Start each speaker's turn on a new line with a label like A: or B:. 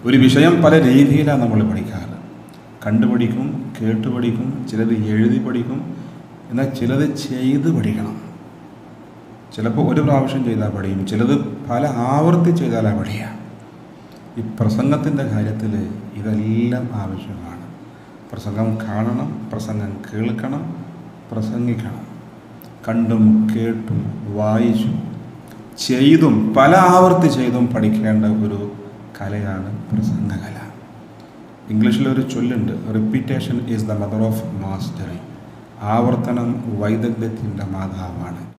A: ഒരു വിഷയം പല രീതിയിലാണ് നമ്മൾ പഠിക്കാറ് കണ്ടു പഠിക്കും കേട്ട് പഠിക്കും ചിലത് എഴുതി പഠിക്കും എന്നാൽ ചിലത് ചെയ്ത് പഠിക്കണം ചിലപ്പോൾ ഒരു പ്രാവശ്യം ചെയ്താൽ പഠിക്കും ചിലത് പല ആവർത്തി ചെയ്താലാണ് പഠിക്കുക ഈ പ്രസംഗത്തിൻ്റെ കാര്യത്തിൽ ഇതെല്ലാം ആവശ്യമാണ് പ്രസംഗം കാണണം പ്രസംഗം കേൾക്കണം പ്രസംഗിക്കണം കണ്ടും കേട്ടും വായിച്ചും ചെയ്തും പല ആവർത്തി ചെയ്തും പഠിക്കേണ്ട ഒരു കലയാണ് പ്രസംഗകല ഇംഗ്ലീഷിലൊരു ചൊല്ലുണ്ട് repetition is the mother of mastery ആവർത്തനം വൈദഗ്ധ്യത്തിൻ്റെ മാതാവാണ്